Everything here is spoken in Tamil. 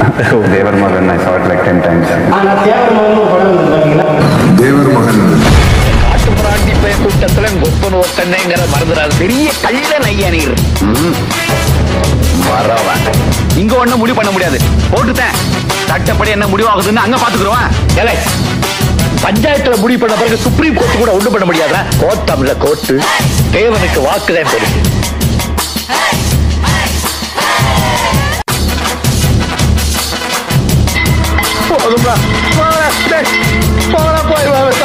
தேவர் மகன் ஐ saw it like 10 times ஆனா தேவரமான ஒரு படம் வந்து பாத்தீங்கன்னா தேவர் மகன் காட்டுமிராண்டி பேர் கூட்டத்துல கொப்பன் ஒத்தனைங்கிற மறந்துடாது பெரிய கள்ள நையா நீர் வரவன் இங்க ஒண்ணும் முடிவு பண்ண முடியாது போட்டுட்டேன் சட்டப்படி என்ன முடிவாகுதுன்னு அங்க பாத்துக்கிறோம் ஏலே பஞ்சாயத்துல முடிவு பண்ண பிறகு சுப்ரீம் கோர்ட் கூட ஒண்ணும் பண்ண முடியாதா கோர்ட்டம்ல கோர்ட்டு தேவனுக்கு வாக்குதான் பெருசு போதும்டா போடா, டேய், போடா, போய் வா.